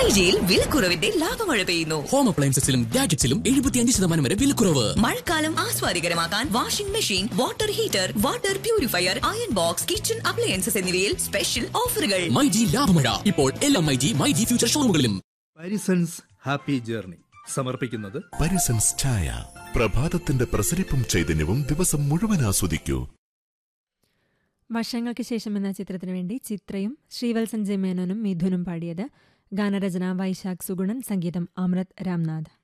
മൈജിയിൽ വിലക്കുറവിന്റെ ലാഭമഴ പെയ്യുന്നു ഹോം അപ്ലയൻസസിലും ഗാഡ്ജറ്റ്സിലും എഴുപത്തിയഞ്ച് ശതമാനം വരെ വിലക്കുറവ് മഴക്കാലം ആസ്വാദികരമാക്കാൻ washing machine water heater water purifier iron box kitchen appliances എന്നിവയിൽ സ്പെഷ്യൽ ഓഫറുകൾ മൈജി ലാഭമഴ ഇപ്പോൾ എല്ലാ മൈജി മൈജി ഫ്യൂച്ചർ ഷോറൂമുകളിലും പാരിസൺസ് ഹാപ്പി ജേർണി സമർപ്പിക്കുന്നത് പരിസൻസ് ചായ പ്രഭാതത്തിന്റെ പ്രസരിപ്പും ചൈതന്യവും ദിവസം മുഴുവൻ ആസ്വദിക്കൂ വർഷങ്ങൾക്ക് ശേഷം എന്ന ചിത്രത്തിനു വേണ്ടി ചിത്രയും ശ്രീവത്സൻ ജെ മേനോനും മിഥുനും പാടിയത് ഗാനരചന വൈശാഖ് സുഗുണൻ സംഗീതം അമൃത് രാംനാഥ്